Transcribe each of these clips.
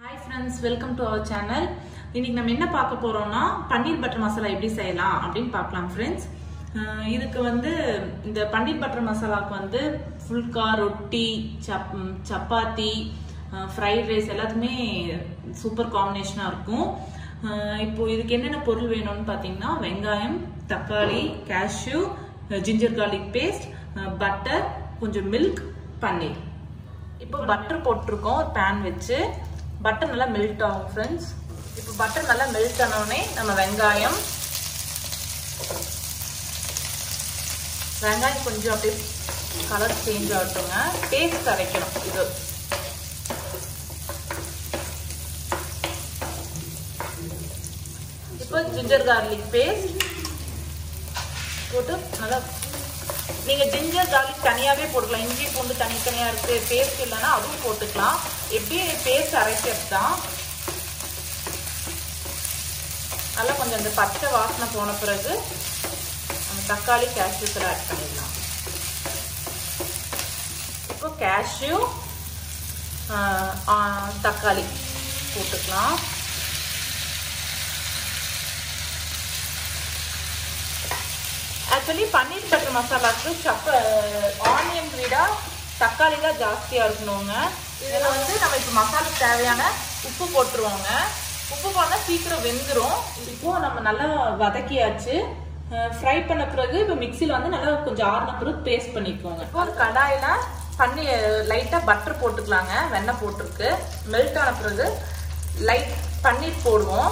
hi friends welcome to our channel இன்னைக்கு நம்ம என்ன பார்க்க போறோம்னா பன்னீர் பட்டர் மசாலா எப்படி செய்யலாம் அப்படின்னு பார்க்கலாம் ஃப்ரெண்ட்ஸ் இதுக்கு வந்து இந்த பன்னீர் பட்டர் மசாலாவுக்கு வந்து ஃபுல்கா ரொட்டி சப் ம், சப்பாத்தி ஃப்ரைட் ரைஸ் எல்லாத்துக்குமே சூப்பர் காம்பினேஷனாக இருக்கும் அஹ், இப்போ இதுக்கு என்னென்ன பொருள் வேணும்னு பார்த்தீங்கன்னா வெங்காயம் தக்காளி cashew ginger garlic paste butter கொஞ்சம் மில்க் பன்னீர் இப்போ பட்டர் போட்டிருக்கோம் பேன் வச்சு பட்டர் நல்லா மெல்ட் ஆகும் ஃப்ரெண்ட்ஸ் இப்போ பட்டர் நல்லா மெல்ட் ஆனோடனே நம்ம வெங்காயம் வெங்காயம் கொஞ்சம் அப்படியே கலர் சேஞ்ச் ஆகட்டுங்க டேஸ்ட் அரைக்கணும் இது இப்போ ஜிஞ்சர் கார்லிக் பேஸ்ட் போட்டு நல்லா நீங்க ஜிஞ்சர் கார்லிக் தனியாவே போட்டுக்கலாம் இஞ்சி பூண்டு தனித்தனியா இருக்கு பேஸ்ட் இல்லைன்னா அதுவும் போட்டுக்கலாம் எப்படி பேஸ்ட் அரைக்கிறது தான் நல்லா கொஞ்சம் அந்த பச்சை வாசனை போன பிறகு நம்ம தக்காளி கேஷ்யூஸ் எல்லாம் ஆட் பண்ணிடலாம் இப்போ கேஷ்யூ தக்காளி போட்டுக்கலாம் ஆக்சுவலி பன்னீர் பட்டர் மசாலாவுக்கு சப்ப ஆனியன் விட தக்காளி தான் ஜாஸ்தியாக இருக்கணுங்க இதில் வந்து நம்ம இப்போ மசாலுக்கு தேவையான உப்பு போட்டுருவோங்க உப்பு போனால் சீக்கிரம் வெந்துடும் இப்போ நம்ம நல்லா வதக்கியாச்சு ஃப்ரை பண்ண பிறகு இப்போ மிக்சியில் வந்து நல்லா கொஞ்சம் ஆறின பிறகு பேஸ்ட் பண்ணிக்கோங்க இப்போ ஒரு கடாயில் பண்ணி லைட்டாக பட்டர் போட்டுக்கலாங்க வெண்ணெய் போட்டிருக்கு மெல்ட் ஆன பிறகு லைட் பன்னீர் போடுவோம்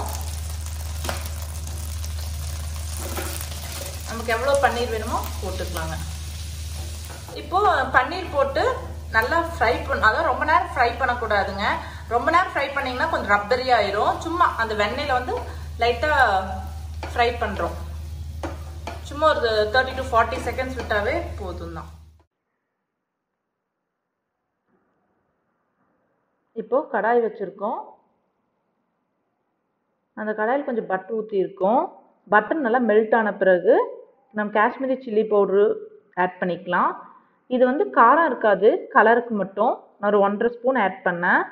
நமக்கு எவ்வளோ பன்னீர் வேணுமோ போட்டுக்கலாங்க இப்போ பன்னீர் போட்டு நல்லா ஃப்ரை பண்ண அதான் ரொம்ப நேரம் ஃப்ரை பண்ணக்கூடாதுங்க ரொம்ப நேரம் ஃப்ரை பண்ணீங்கன்னா கொஞ்சம் ரப்பரி ஆயிரும் சும்மா அந்த வெண்ணெயில வந்து லைட்டாக ஃப்ரை பண்ணுறோம் சும்மா ஒரு தேர்ட்டி டு ஃபார்ட்டி செகண்ட்ஸ் விட்டாவே போதும் தான் இப்போ கடாய் வச்சிருக்கோம் அந்த கடாயில் கொஞ்சம் பட்டர் ஊற்றி இருக்கோம் பட்டர் நல்லா மெல்ட் ஆன பிறகு நம்ம காஷ்மீரி சில்லி பவுட்ரு ஆட் பண்ணிக்கலாம் இது வந்து காரம் இருக்காது கலருக்கு மட்டும் நான் ஒரு ஒன்றரை ஸ்பூன் ஆட் பண்ணேன்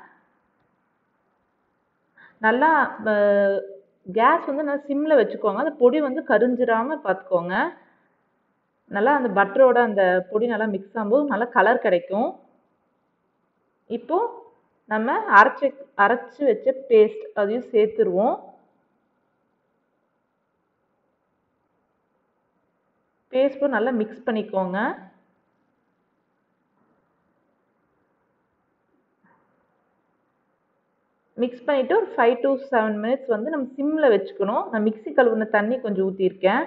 நல்லா கேஸ் வந்து நல்லா சிம்மில் வச்சுக்கோங்க அந்த பொடி வந்து கரிஞ்சிராமல் பார்த்துக்கோங்க நல்லா அந்த பட்டரோட அந்த பொடி நல்லா மிக்ஸ் ஆகும்போது நல்லா கலர் கிடைக்கும் இப்போ நம்ம அரைச்சி அரைச்சி வச்ச பேஸ்ட் அதையும் சேர்த்துருவோம் பேஸ்ட் நல்லா மிக்ஸ் பண்ணிக்கோங்க மிக்ஸ் பண்ணிவிட்டு ஒரு ஃபைவ் டு செவன் மினிட்ஸ் வந்து நம்ம சிம்மில் வச்சுக்கணும் நான் மிக்ஸி கழுவுன தண்ணி கொஞ்சம் ஊற்றிருக்கேன்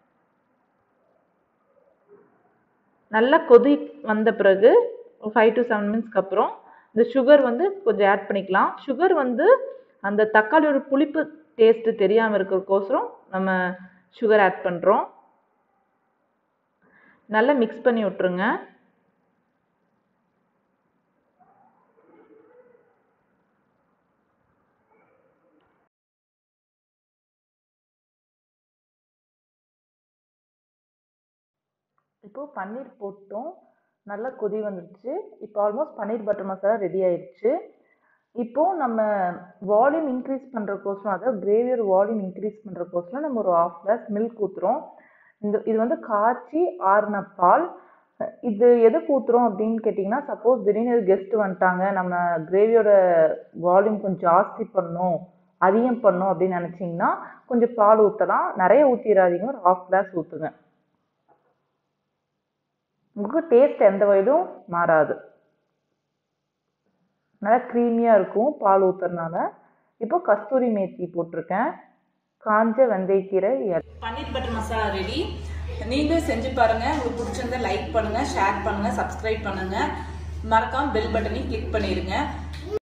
நல்லா கொதி வந்த பிறகு ஒரு ஃபைவ் டு செவன் மினிட்ஸ்க்கு அப்புறம் இந்த சுகர் வந்து கொஞ்சம் ஆட் பண்ணிக்கலாம் சுகர் வந்து அந்த தக்காளியோட புளிப்பு டேஸ்ட்டு தெரியாமல் இருக்கிறதுக்கோசரம் நம்ம சுகர் ஆட் பண்ணுறோம் நல்லா மிக்ஸ் பண்ணி விட்ருங்க இப்போது பன்னீர் போட்டோம் நல்லா கொதி வந்துடுச்சு இப்போ almost paneer butter masala ready ஆயிடுச்சு இப்போது நம்ம வால்யூம் இன்க்ரீஸ் பண்ணுறக்கோசரம் அதாவது கிரேவியோட வால்யூம் இன்க்ரீஸ் பண்ணுறக்கோசரம் நம்ம ஒரு ஆஃப் கிளாஸ் மில்க் ஊற்றுறோம் இந்த இது வந்து காய்ச்சி ஆறுன பால் இது எதுக்கு ஊற்றுறோம் அப்படின்னு கேட்டிங்கன்னா சப்போஸ் திடீர்னு கெஸ்ட்டு வந்துட்டாங்க நம்ம கிரேவியோட வால்யூம் கொஞ்சம் ஜாஸ்தி பண்ணணும் அதிகம் பண்ணணும் அப்படின்னு நினச்சிங்கன்னா கொஞ்சம் பால் ஊற்றலாம் நிறைய ஊற்றிடாதீங்க ஒரு ஆஃப் கிளாஸ் ஊற்றுங்க உங்களுக்கு டேஸ்ட் எந்த வயதும் மாறாது நல்லா க்ரீமியாக இருக்கும் பால் ஊற்றுறதுனால இப்போ கஸ்தூரி மேத்தி போட்டிருக்கேன் காஞ்ச வெந்தயக்கீரை பன்னீர் பட்டர் மசாலா ரெடி நீங்களும் செஞ்சு பாருங்க உங்களுக்கு பிடிச்சிருந்தா லைக் பண்ணுங்க ஷேர் பண்ணுங்க சப்ஸ்கிரைப் பண்ணுங்க மறக்காம பெல் பட்டனையும் கிளிக் பண்ணிடுங்க